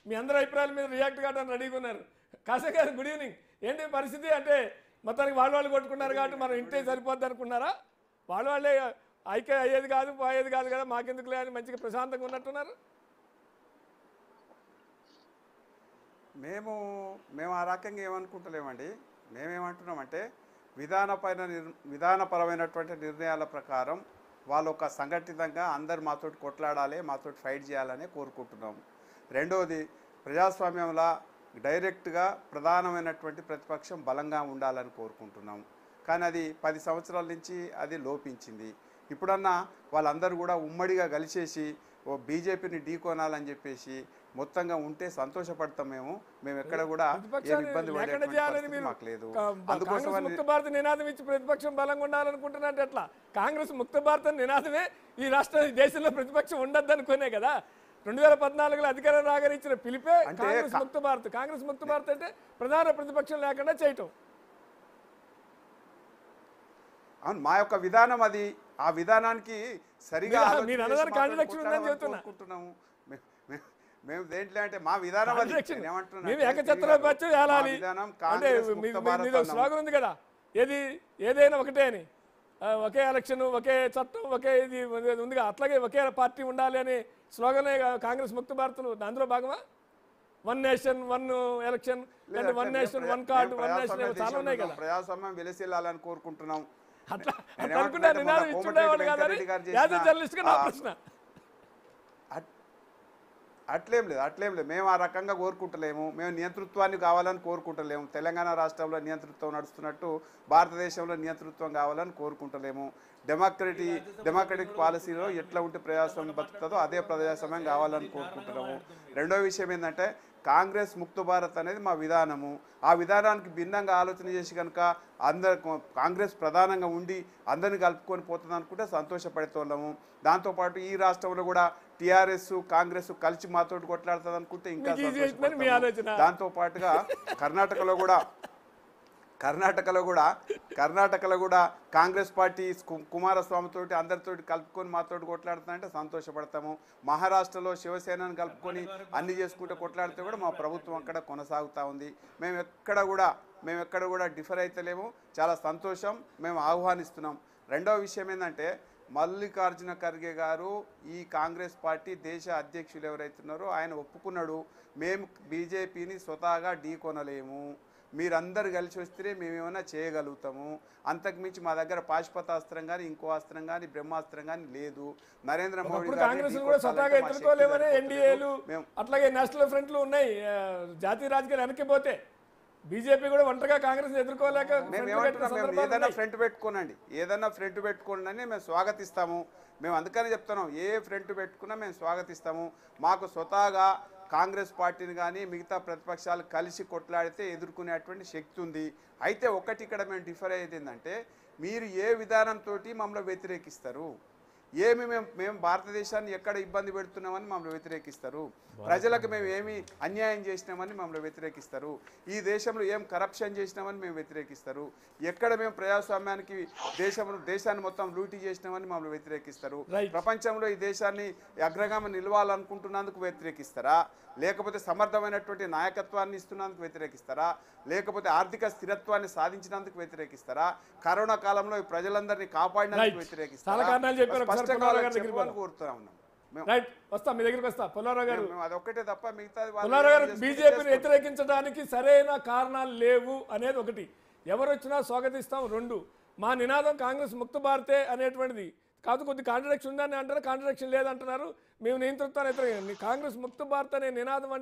మీ అందరి అభిప్రాయాల మీద రియాక్ట్ కావడానికి రెడీగా ఉన్నారు కాసే గారు గుడ్ ఈవినింగ్ ఏంటి పరిస్థితి అంటే మొత్తానికి వాళ్ళు వాళ్ళు కొట్టుకున్నారు కాబట్టి మనం ఇంటే సరిపోద్ది అనుకున్నారా వాళ్ళు వాళ్ళే ఐక్య అయ్యేది కాదు పోయేది కాదు కదా మాకెందుకు అని మంచిగా ప్రశాంతంగా ఉన్నట్టున్నారు మేము మేము ఆ రకంగా ఏమనుకుంటలేమండి మేమేమంటున్నామంటే విధానపైన నిర్ విధానపరమైనటువంటి నిర్ణయాల ప్రకారం వాళ్ళు ఒక సంఘటితంగా అందరు మాతోటి కొట్లాడాలి మాతోటి ఫైట్ చేయాలని కోరుకుంటున్నాము రెండవది ప్రజాస్వామ్యంలో డైరెక్ట్గా ప్రధానమైనటువంటి ప్రతిపక్షం బలంగా ఉండాలని కోరుకుంటున్నాము కానీ అది పది సంవత్సరాల నుంచి అది లోపించింది ఇప్పుడన్నా వాళ్ళందరూ కూడా ఉమ్మడిగా కలిసేసి ఓ బీజేపీని ఢీకొనాలని చెప్పేసి మొత్తంగా ఉంటే సంతోషపడతాం మేము మేము ఎక్కడ కూడా ఏం ప్రతిపక్షాన్ని ఇబ్బంది లేకుండా పడేటువంటి చేయాలని పరిస్థితి మీరు మాకు లేదు కా- అందుకోసం కాంగ్రెస్ ముక్త భారత్ నినాదం ఇచ్చి ప్రతిపక్షం బలంగా ఉండాలనుకుంటున్నట్టు ఎట్లా కాంగ్రెస్ ముక్త భారత్ అనే నినాదమే ఈ రాష్ట్ర ఈ దేశంలో ప్రతిపక్షం ఉండద్దు అనుకునే కదా రెండు వేల పద్నాలుగులో అధికారం రాగానే ఇచ్చిన పిలిపే అంటే కాంగ్రెస్ కా- ముక్త భారత్ కాంగ్రెస్ ముక్త భారత్ అంటే ప్రధాన ప్రతిపక్షం లేకుండా చేయటం అవును మా యొక్క విధానం అది ఆ విధానానికి సరిగా మీరు- ఆలోచన మీరు చేసి అన్నదానికి మాతో contradiction ఉందని కొట్లాడాలని చెప్తున్నా. కోరుకుంటున్నాము మే- మే- మేము దేంట్లో అంటే మా విధానం అది Contradiction. నేను ఏమంటున్నా మేము అంటే ఏకఛత్రాధిపత్యం మా ఏలాలి విధానం అంటే కాంగ్రెస్ మీ- ముక్త మీ- భారత్ మీది ఒక అన్నాము. స్లోగన్ ఉంది కదా ఏది ఏదైనా ఒకటే అని ఆ, ఒకే ఎలక్షన్ ఒకే చట్టం ఒకే ఇది ఉంది- ఉందిగా అట్లాగే ఒకే పార్టీ ఉండాలి అని స్లోగనే కా- కాంగ్రెస్ ముక్త భారత్లు అందులో భాగమా వన్ నేషన్ వన్ ఎలక్షన్ లేదు, అంటే వన్ అట్లా నేషన్ మేము వన్ కార్డు మేము వన్ నేషన్ ప్రజాస్వామ్య చాలా ఉన్నాయి దేశంలో కదా ప్రజాస్వామ్యం వెలిసిల్లాలని కోరుకుంటున్నాం అట్లా నేను అట్లా అనుకుంటే ఏమంటున్నా నినాదం అంటే ఇచ్చుండేవాడు కోమటిరెడ్డి కాదని వెంకటరెడ్డి గారు యాజ్ చేసిన, జర్నలిస్ట్గా నా ఆ, ప్రశ్న అట్- అట్లేం లేదు అట్లేం లేదు మేము ఆ రకంగా కోరుకుంటలేము మేము నియంతృత్వాన్ని కావాలని కోరుకుంటలేము తెలంగాణ రాష్ట్రంలో నియంతృత్వం నడుస్తున్నట్టు భారతదేశంలో నియంతృత్వం కావాలని కోరుకుంటలేము డెమోక్రటీ డెమోక్రటిక్ పాలసీలో ఎట్లా ఉంటే ప్రజాస్వామ్యం బతుకుతుందో అదే ప్రజాస్వామ్యం కావాలని కోరుకుంటున్నాము రెండో విషయం ఏంటంటే కాంగ్రెస్ ముక్త భారత్ అనేది మా విధానము ఆ విధానానికి భిన్నంగా ఆలోచన చేసి కనుక అందరు కాంగ్రెస్ ప్రధానంగా ఉండి అందరిని కలుపుకొని పోతుంది అనుకుంటే సంతోషపడేతోళ్ళము దాంతోపాటు ఈ రాష్ట్రంలో కూడా టీఆర్ఎస్ కాంగ్రెస్ కలిసి మాతోటి కొట్లాడుతుంది అనుకుంటే ఇంకా మీకు easy అవుతుందని మీ సంతోషపడతాము. ఆలోచన. దాంతో పాటుగా కర్ణాటకలో కూడా కర్ణాటకలో కూడా కర్ణాటకలో కూడా కాంగ్రెస్ పార్టీ కు- కుమారస్వామితోటి అందరితోటి కలుపుకొని మాతోటి కొట్లాడుతుందంటే సంతోషపడతాము మహారాష్ట్రలో శివసేనను కలుపుకొని అన్ని చేసుకుంటూ కొట్లాడితే కూడా మా ప్రభుత్వం అక్కడ కొనసాగుతూ ఉంది మేము ఎక్కడ కూడా మేము ఎక్కడ కూడా డిఫర్ అయితలేము చాలా సంతోషం మేము ఆహ్వానిస్తున్నాం రెండవ విషయం ఏంటంటే మల్లికార్జున ఖర్గే గారు ఈ కాంగ్రెస్ పార్టీ దేశ అధ్యక్షులు ఎవరైతున్నారో ఆయన ఒప్పుకున్నాడు మేము బీజేపీని స్వతహాగా ఢీకొనలేము మీరందరు కలిసి వస్తే మేమేమైనా చేయగలుగుతాము అంతకుమించి మా దగ్గర పాశుపతాస్త్రం కానీ ఇంకో అస్త్రం కానీ బ్రహ్మాస్త్రం కానీ లేదు నరేంద్ర మోడీ ఇప్పుడు గారిని కాంగ్రెస్ కూడా ఢీకొట్టాలంటే స్వతహాగా మా శక్తి ఎదుర్కోలేమని సరిపోతలేదు. ఎన్డీఏలు మేము అట్లాగే నేషనల్ ఫ్రంట్లు ఉన్నాయి ఆ, జాతీయ రాజకీయాలు వెనక్కిపోతే బీజేపీ కూడా ఒంటరిగా కాంగ్రెస్ ఎదుర్కోలేక మేము front ఏమంటున్నాం పెట్టిన మేము సందర్భాలు ఏదైనా ఉన్నాయి. ఫ్రంట్ పెట్టుకోనండి ఏదైనా ఫ్రంట్ పెట్టుకోండి అని మేము స్వాగతిస్తాము మేము అందుకని చెప్తున్నాం ఏ ఫ్రంట్ పెట్టుకున్నా మేము స్వాగతిస్తాము మాకు స్వతహాగా కాంగ్రెస్ పార్టీని కానీ మిగతా ప్రతిపక్షాలు కలిసి కొట్లాడితే ఎదుర్కొనేటువంటి శక్తి ఉంది అయితే ఒకటి ఇక్కడ మేము డిఫర్ అయ్యేది ఏంటంటే మీరు ఏ విధానంతో మమ్మల్ని వ్యతిరేకిస్తారు ఏమి మేము మేము భారతదేశాన్ని ఎక్కడ ఇబ్బంది పెడుతున్నామని మమ్మల్ని వ్యతిరేకిస్తారు ప్రజలకు మేము ఏమి అన్యాయం చేసినామని మమ్మల్ని వ్యతిరేకిస్తారు ఈ దేశంలో ఏం కరప్షన్ చేసినామని మేము వ్యతిరేకిస్తారు ఎక్కడ మేము ప్రజాస్వామ్యానికి దేశం దేశాన్ని మొత్తం లూటీ చేసినామని మమ్మల్ని వ్యతిరేకిస్తారు Right. ప్రపంచంలో ఈ దేశాన్ని అగ్రగామి నిలవాలనుకుంటున్నందుకు వ్యతిరేకిస్తారా లేకపోతే సమర్థమైనటువంటి నాయకత్వాన్ని ఇస్తున్నందుకు వ్యతిరేకిస్తారా లేకపోతే ఆర్థిక స్థిరత్వాన్ని సాధించినందుకు వ్యతిరేకిస్తారా కరోనా కాలంలో ఈ ప్రజలందరినీ కాపాడినందుకు Right. వ్యతిరేకిస్తారా చాలా కారణాలు చెప్పారు. ఒకసారి స్పష్టంగా పుల్లారావు గారి వాళ్ళకి దగ్గరికి చెప్పాలని పోదాం. కోరుతా ఉన్నాం మేము రైట్ వస్తా మీ దగ్గరికి వస్తా పుల్లారావు గారు మేము అదొక్కటే తప్ప మిగతాది వాళ్ళు పుల్లారావు గారు ఏం చేసుకుంటే బీజేపీని చేసుకోండి. వ్యతిరేకించడానికి సరైన కారణాలు లేవు అనేది ఒకటి ఎవరు వచ్చినా స్వాగతిస్తాం రెండు మా నినాదం కాంగ్రెస్ ముక్త భారతే అనేటువంటిది కాదు కొద్ది కాంట్రడిక్షన్ ఉందని అంటారు కాంట్రడిక్షన్ లేదంటున్నారు మేము నియంతృత్వాన్ని వ్యతిరేకించాం కాంగ్రెస్ ముక్త భారత్ అనే నినాదం అంటే